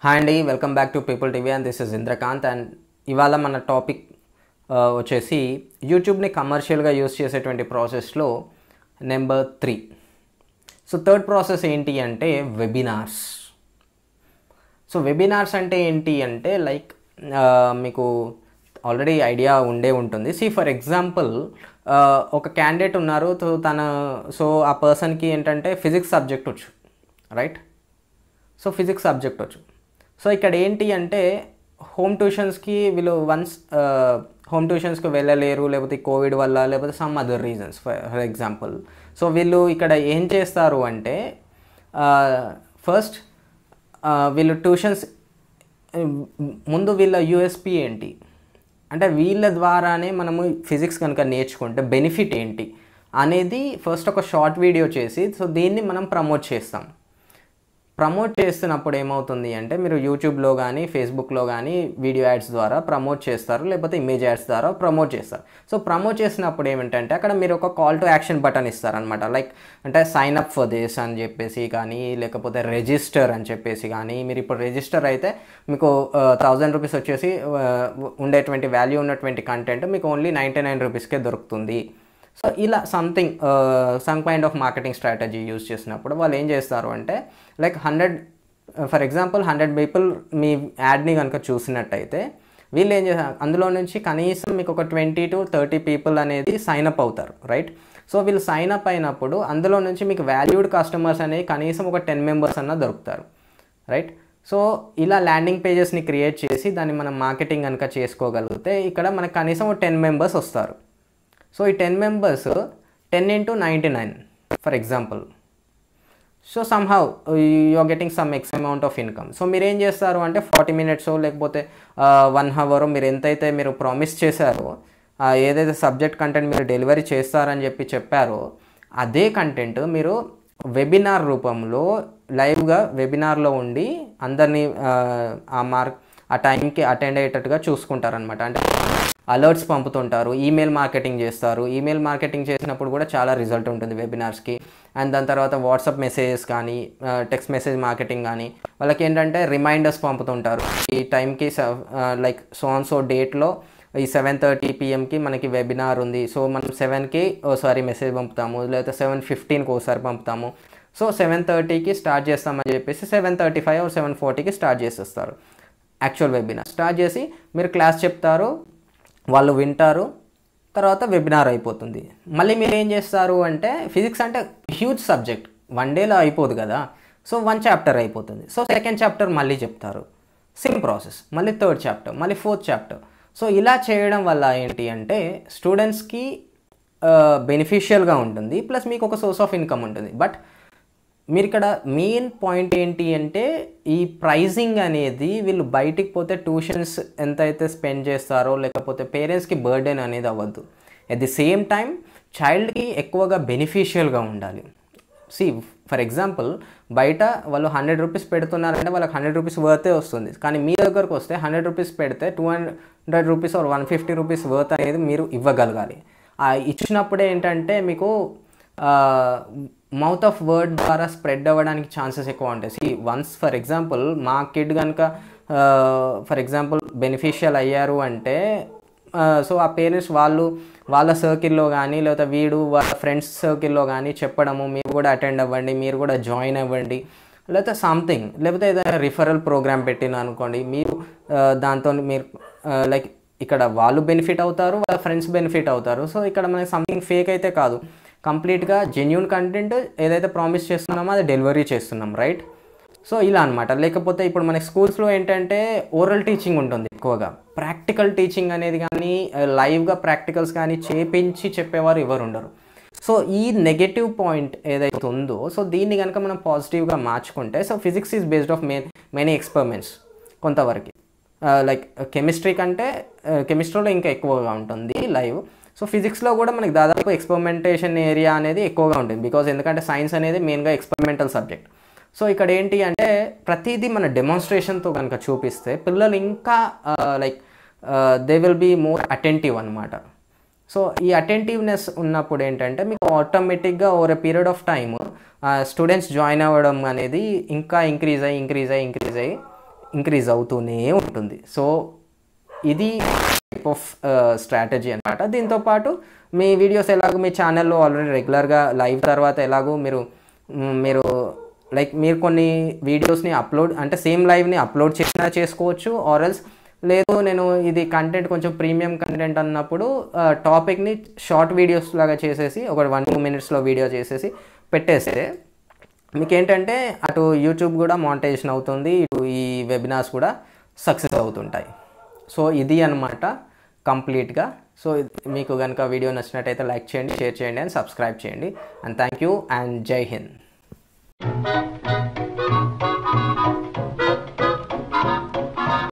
hi అండి welcome back to people TV and this is Indrakanth and ఇవాళ మన topic వచ్చేసి యూట్యూబ్ని కమర్షియల్గా యూస్ చేసేటువంటి ప్రాసెస్లో number three so third process ఏంటి అంటే వెబినార్స్ సో వెబినార్స్ అంటే ఏంటి అంటే లైక్ మీకు ఆల్రెడీ ఐడియా ఉండే ఉంటుంది సి ఫర్ ఎగ్జాంపుల్ ఒక క్యాండిడేట్ ఉన్నారు సో తన సో ఆ పర్సన్కి ఏంటంటే ఫిజిక్స్ సబ్జెక్ట్ వచ్చు రైట్ సో ఫిజిక్స్ సబ్జెక్ట్ వచ్చు సో ఇక్కడ ఏంటి అంటే హోమ్ ట్యూషన్స్కి వీళ్ళు వన్స్ హోమ్ ట్యూషన్స్కి వెళ్ళలేరు లేకపోతే కోవిడ్ వల్ల లేకపోతే some other reasons for example so వీళ్ళు ఇక్కడ ఏం చేస్తారు అంటే ఫస్ట్ వీళ్ళు ట్యూషన్స్ ముందు వీళ్ళ యూఎస్పి ఏంటి అంటే వీళ్ళ ద్వారానే మనము ఫిజిక్స్ కనుక నేర్చుకుంటే బెనిఫిట్ ఏంటి అనేది ఫస్ట్ ఒక షార్ట్ వీడియో చేసి సో దీన్ని మనం ప్రమోట్ చేస్తాం ప్రమోట్ చేస్తున్నప్పుడు ఏమవుతుంది అంటే మీరు యూట్యూబ్లో కానీ ఫేస్బుక్లో కానీ వీడియో యాడ్స్ ద్వారా ప్రమోట్ చేస్తారు లేకపోతే ఇమేజ్ యాడ్స్ ద్వారా ప్రమోట్ చేస్తారు సో ప్రమోట్ చేసినప్పుడు ఏమిటంటే అక్కడ మీరు ఒక కాల్ టు యాక్షన్ బటన్ ఇస్తారనమాట లైక్ అంటే సైన్ అప్ ఫర్ దిస్ అని చెప్పేసి కానీ లేకపోతే రిజిస్టర్ అని చెప్పేసి కానీ మీరు ఇప్పుడు రిజిస్టర్ అయితే మీకు థౌజండ్ రూపీస్ వచ్చేసి ఉండేటువంటి వాల్యూ ఉన్నటువంటి కంటెంట్ మీకు ఓన్లీ నైంటీ నైన్ రూపీస్కే దొరుకుతుంది సో ఇలా something some kind of marketing strategy use చేసినప్పుడు వాళ్ళు ఏం చేస్తారు అంటే like hundred for example hundred people మీ యాడ్ని కనుక చూసినట్టయితే వీళ్ళు ఏం చేస్తారు అందులో నుంచి కనీసం మీకు ఒక ట్వంటీ టు థర్టీ పీపుల్ అనేది సైన్ అప్ అవుతారు రైట్ సో వీళ్ళు సైన్ అప్ అయినప్పుడు అందులో నుంచి మీకు వాల్యూడ్ కస్టమర్స్ అనేవి కనీసం ఒక టెన్ మెంబర్స్ అన్న దొరుకుతారు రైట్ సో ఇలా ల్యాండింగ్ పేజెస్ని క్రియేట్ చేసి దాన్ని మనం మార్కెటింగ్ కనుక చేసుకోగలిగితే ఇక్కడ మనకు కనీసం టెన్ మెంబర్స్ వస్తారు సో ఈ ten members ten into ninety nine for example so somehow are getting some X amount of income so మీరు ఏం చేస్తారు అంటే ఫార్టీ మినిట్స్ లేకపోతే వన్ అవర్ మీరు ఎంతైతే మీరు ప్రామిస్ చేశారో ఏదైతే సబ్జెక్ట్ కంటెంట్ మీరు డెలివరీ చేస్తారని చెప్పి చెప్పారో అదే కంటెంట్ మీరు వెబినార్ రూపంలో లైవ్గా వెబినార్లో ఉండి అందరినీ ఆ మార్క్ ఆ టైంకి అటెండ్ అయ్యేటట్టుగా చూసుకుంటారనమాట అంటే అలర్ట్స్ పంపుతుంటారు ఈమెయిల్ మార్కెటింగ్ చేస్తారు ఈమెయిల్ మార్కెటింగ్ చేసినప్పుడు కూడా చాలా రిజల్ట్ ఉంటుంది వెబినార్స్కి అండ్ దాని తర్వాత వాట్సాప్ మెసేజెస్ కానీ టెక్స్ట్ మెసేజ్ మార్కెటింగ్ కానీ వాళ్ళకి ఏంటంటే రిమైండర్స్ పంపుతుంటారు ఈ టైంకి లైక్ సో ఆన్ సో డేట్లో ఈ సెవెన్ థర్టీ పిఎంకి మనకి వెబినార్ ఉంది సో మనం సెవెన్కి ఓసారి మెసేజ్ పంపుతాము లేకపోతే సెవెన్ ఫిఫ్టీన్కి ఒకసారి పంపుతాము సో సెవెన్ థర్టీకి స్టార్ట్ చేస్తామని చెప్పేసి సెవెన్ థర్టీ ఫైవ్ సెవెన్ ఫార్టీకి స్టార్ట్ చేసేస్తారు యాక్చువల్ వెబినార్ స్టార్ట్ చేసి మీరు క్లాస్ చెప్తారు వాళ్ళు వింటారు తర్వాత వెబినార్ అయిపోతుంది మళ్ళీ మీరు ఏం చేస్తారు అంటే ఫిజిక్స్ అంటే హ్యూజ్ సబ్జెక్ట్ వన్ డేలో అయిపోదు కదా సో వన్ చాప్టర్ అయిపోతుంది సో సెకండ్ చాప్టర్ మళ్ళీ చెప్తారు సేమ్ ప్రాసెస్ మళ్ళీ థర్డ్ చాప్టర్ మళ్ళీ ఫోర్త్ చాప్టర్ సో ఇలా చేయడం వల్ల ఏంటి అంటే స్టూడెంట్స్కి బెనిఫిషియల్గా ఉంటుంది ప్లస్ మీకు ఒక సోర్స్ ఆఫ్ ఇన్కమ్ ఉంటుంది బట్ మీరు ఇక్కడ మెయిన్ పాయింట్ ఏంటి అంటే ఈ ప్రైజింగ్ అనేది వీళ్ళు బయటికి పోతే ట్యూషన్స్ ఎంతైతే స్పెండ్ చేస్తారో లేకపోతే పేరెంట్స్కి బర్డెన్ అనేది అవ్వద్దు అట్ ది సేమ్ టైం చైల్డ్కి ఎక్కువగా బెనిఫిషియల్గా ఉండాలి సి ఫర్ ఎగ్జాంపుల్ బయట వాళ్ళు హండ్రెడ్ రూపీస్ పెడుతున్నారంటే వాళ్ళకి హండ్రెడ్ రూపీస్ వర్తే వస్తుంది కానీ మీ దగ్గరకు వస్తే హండ్రెడ్ రూపీస్ పెడితే two hundred rupees or one fifty rupees worth అనేది మీరు ఇవ్వగలగాలి ఇచ్చినప్పుడే ఏంటంటే మీకు మౌత్ ఆఫ్ వర్డ్ ద్వారా స్ప్రెడ్ అవ్వడానికి ఛాన్సెస్ ఎక్కువ ఉంటాయి సి వన్స్ ఫర్ ఎగ్జాంపుల్ మా కిడ్ కనుక ఫర్ ఎగ్జాంపుల్ బెనిఫిషియల్ అయ్యారు అంటే సో ఆ పేరెంట్స్ వాళ్ళు వాళ్ళ సర్కిల్లో కానీ లేకపోతే వీడు వాళ్ళ ఫ్రెండ్స్ సర్కిల్లో కానీ చెప్పడము మీరు కూడా అటెండ్ అవ్వండి మీరు కూడా జాయిన్ అవ్వండి లేకపోతే సంథింగ్ లేకపోతే ఏదైనా రిఫరల్ ప్రోగ్రామ్ పెట్టిన అనుకోండి మీరు దాంతో మీరు లైక్ ఇక్కడ వాళ్ళు బెనిఫిట్ అవుతారు వాళ్ళ ఫ్రెండ్స్ బెనిఫిట్ అవుతారు సో ఇక్కడ మనకి సంథింగ్ ఫేక్ అయితే కాదు కంప్లీట్గా జెన్యున్ కంటెంట్ ఏదైతే ప్రామిస్ చేస్తున్నామో అది డెలివరీ చేస్తున్నాం రైట్ సో ఇలా అనమాట లేకపోతే ఇప్పుడు మన స్కూల్స్లో ఏంటంటే ఓరల్ టీచింగ్ ఉంటుంది ఎక్కువగా ప్రాక్టికల్ టీచింగ్ అనేది కానీ లైవ్గా ప్రాక్టికల్స్ కానీ చేపించి చెప్పేవారు ఎవరు ఉండరు సో ఈ నెగటివ్ పాయింట్ ఏదైతే ఉందో సో దీన్ని కనుక మనం పాజిటివ్గా మార్చుకుంటే so physics is based of main many experiments కొంతవరకు లైక్ కెమిస్ట్రీ కంటే కెమిస్ట్రీలో ఇంకా ఎక్కువగా ఉంటుంది లైవ్ సో ఫిజిక్స్లో కూడా మనకి దాదాపు ఎక్స్పెరిమెంటేషన్ ఏరియా అనేది ఎక్కువగా ఉంటుంది బికాజ్ ఎందుకంటే సైన్స్ అనేది మెయిన్గా ఎక్స్పెరిమెంటల్ సబ్జెక్ట్ సో ఇక్కడ ఏంటి అంటే ప్రతిదీ మన డెమాన్స్ట్రేషన్తో కనుక చూపిస్తే పిల్లలు ఇంకా like they will be more attentive అనమాట సో ఈ అటెంటివ్నెస్ ఉన్నప్పుడు ఏంటంటే మీకు ఆటోమేటిక్గా over a period of time students join అవ్వడం అనేది ఇంకా ఇంక్రీజ్ అయ్యి ఇంక్రీజ్ అయ్యి ఇంక్రీజ్ అయ్యి ఇంక్రీజ్ అవుతూనే ఉంటుంది సో ఇది టైప్ ఆఫ్ స్ట్రాటజీ అనమాట దీంతోపాటు మీ వీడియోస్ ఎలాగో మీ ఛానల్లో ఆల్రెడీ రెగ్యులర్గా లైవ్ తర్వాత ఎలాగో మీరు మ్, మీరు లైక్ మీరు కొన్ని వీడియోస్ని అప్లోడ్ అంటే సేమ్ లైవ్ని అప్లోడ్ చేసినా చేసుకోవచ్చు ఆర్ఎల్స్ లేదు నేను ఇది కంటెంట్ కొంచెం ప్రీమియం కంటెంట్ అన్నప్పుడు టాపిక్ని షార్ట్ వీడియోస్ లాగా చేసేసి ఒక వన్ టూ మినిట్స్లో వీడియో చేసేసి పెట్టేస్తే మీకు ఏంటంటే అటు యూట్యూబ్ కూడా మానిటైజేషన్ అవుతుంది ఇటు ఈ వెబినార్స్ కూడా సక్సెస్ అవుతుంటాయి సో ఇది అనమాట కంప్లీట్గా సో మీకు కనుక వీడియో నచ్చినట్టయితే లైక్ చేయండి షేర్ చేయండి అండ్ సబ్స్క్రైబ్ చేయండి అండ్ థ్యాంక్ యూ అండ్ జై హింద్